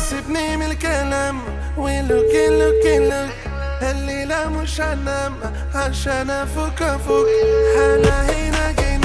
سيبني من الكلام ولوك لوك لوك الليلة مش هنام عشان افك افك انا هنا جاي